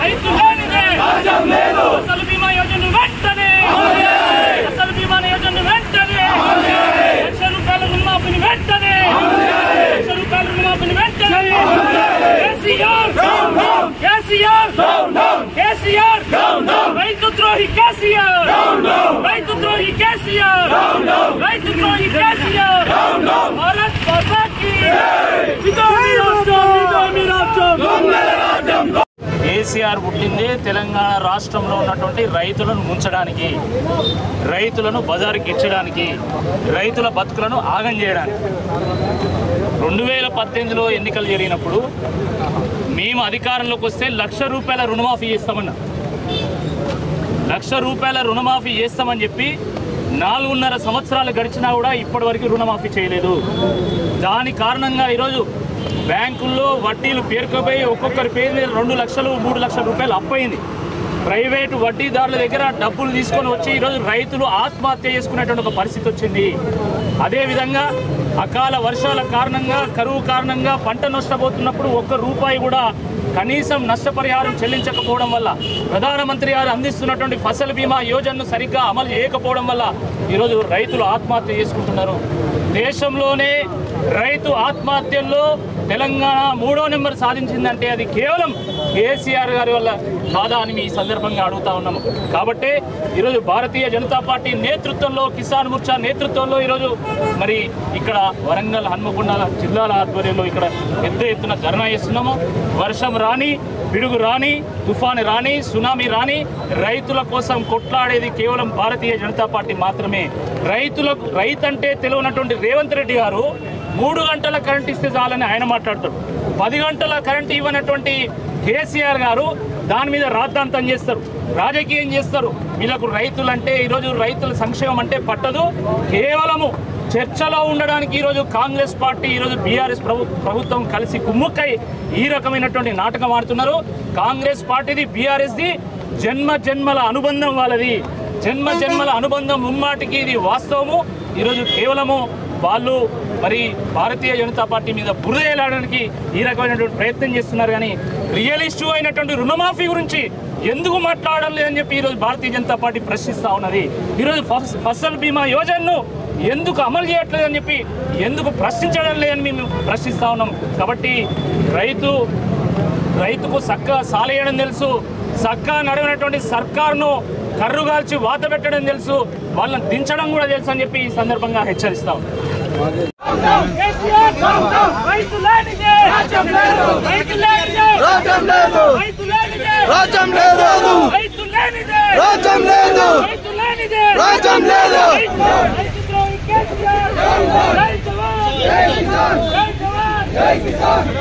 రైతు లేనిదే అసలు బీమా యోజన వెంటనే అసలు బీమా యోజన వెంటనే లక్ష రూపాయల రుణమాఫీని వెంటనే లక్ష రూపాయల రుణమాఫీని వెంటనే కేసీఆర్ కేసీఆర్ కేసీఆర్ రైతు ద్రోహి కేసీఆర్ రైతు ద్రోహి కేసీఆర్ రైతు ద్రోహి కేసీఆర్ భారత్ మాతాకి విజయ్ రాజ్యం విజయ్ రాజ్యం కేసీఆర్ పుట్టిందే తెలంగాణ రాష్ట్రంలో ఉన్నటువంటి రైతులను ముంచడానికి రైతులను బజారుకి ఇచ్చడానికి రైతుల బతుకులను ఆగం చేయడానికి రెండు వేల పద్దెనిమిదిలో ఎన్నికలు జరిగినప్పుడు మేము అధికారంలోకి వస్తే లక్ష రూపాయల రుణమాఫీ చేస్తామన్నా లక్ష రూపాయల రుణమాఫీ చేస్తామని చెప్పి నాలుగున్నర సంవత్సరాలు గడిచినా కూడా ఇప్పటివరకు రుణమాఫీ చేయలేదు దాని కారణంగా ఈరోజు బ్యాంకుల్లో వడ్డీలు పేరుకుపోయి ఒక్కొక్కరి పేరు మీద రెండు లక్షలు మూడు లక్షల రూపాయలు అప్పయింది ప్రైవేటు వడ్డీదారుల దగ్గర డబ్బులు తీసుకొని వచ్చి ఈరోజు రైతులు ఆత్మహత్య చేసుకునేటువంటి ఒక పరిస్థితి వచ్చింది అదేవిధంగా అకాల వర్షాల కారణంగా కరువు కారణంగా పంట నష్టపోతున్నప్పుడు ఒక్క రూపాయి కూడా కనీసం నష్టపరిహారం చెల్లించకపోవడం వల్ల ప్రధానమంత్రి గారు అందిస్తున్నటువంటి ఫసల్ బీమా యోజనను సరిగ్గా అమలు చేయకపోవడం వల్ల ఈరోజు రైతులు ఆత్మహత్య చేసుకుంటున్నారు దేశంలోనే రైతు ఆత్మహత్యల్లో తెలంగాణ మూడో నెంబర్ సాధించిందంటే అది కేవలం కేసీఆర్ గారి వల్ల కాదా అని మీ సందర్భంగా అడుగుతా ఉన్నాము కాబట్టి ఈరోజు భారతీయ జనతా పార్టీ నేతృత్వంలో కిసాన్ మోర్చా నేతృత్వంలో ఈరోజు మరి ఇక్కడ వరంగల్ హన్మకొండ జిల్లాల ఆధ్వర్యంలో ఇక్కడ పెద్ద ఎత్తున ధర్నా చేస్తున్నాము వర్షం రాని పిడుగు రాని తుఫాను రాని సునామీ రాని రైతుల కోసం కొట్లాడేది కేవలం భారతీయ జనతా పార్టీ మాత్రమే రైతులకు రైతంటే తెలియనటువంటి రేవంత్ రెడ్డి గారు మూడు గంటల కరెంట్ ఇస్తే చాలని ఆయన మాట్లాడతాడు పది గంటల కరెంట్ ఇవ్వనటువంటి కేసీఆర్ గారు దాని మీద రాద్ధాంతం చేస్తారు రాజకీయం చేస్తారు వీళ్ళకు రైతులంటే ఈరోజు రైతుల సంక్షేమం అంటే పట్టదు కేవలము చర్చలో ఉండడానికి ఈరోజు కాంగ్రెస్ పార్టీ ఈరోజు బీఆర్ఎస్ ప్రభు ప్రభుత్వం కలిసి కుమ్ముక్కై ఈ రకమైనటువంటి నాటకం ఆడుతున్నారు కాంగ్రెస్ పార్టీది బీఆర్ఎస్ది జన్మ జన్మల అనుబంధం వాళ్ళది జన్మ జన్మల అనుబంధం ముమ్మాటికి ఇది వాస్తవము ఈరోజు కేవలము వాళ్ళు మరి భారతీయ జనతా పార్టీ మీద బురద వేయడానికి ఈ రకమైనటువంటి ప్రయత్నం చేస్తున్నారు కానీ రియల్ ఇష్యూ అయినటువంటి రుణమాఫీ గురించి ఎందుకు మాట్లాడడం లేదని చెప్పి ఈరోజు భారతీయ జనతా పార్టీ ప్రశ్నిస్తూ ఉన్నది ఈరోజు ఫస్- ఫసల్ బీమా యోజనను ఎందుకు అమలు చేయట్లేదని చెప్పి ఎందుకు ప్రశ్నించడం లేదని మేము ప్రశ్నిస్తూ ఉన్నాం కాబట్టి రైతు రైతుకు చక్క సాలేయడం తెలుసు చక్కగా నడవనటువంటి సర్కారును కర్రుగాల్చి వాత పెట్టడం తెలుసు వాళ్ళని దించడం కూడా తెలుసు అని చెప్పి ఈ సందర్భంగా హెచ్చరిస్తాం రైతు లేనిదే రైతు లేనిదే రాజ్యం లేదు రైతు లేనిదే రాజ్యం లేదు రైతు లేనిదే రాజ్యం లేదు రైతు లేనిదే రాజ్యం లేదు రైతు ద్రోహి కేసీఆర్ జై జవాన్ జై కిసాన్ జై జవాన్ జై కిసాన్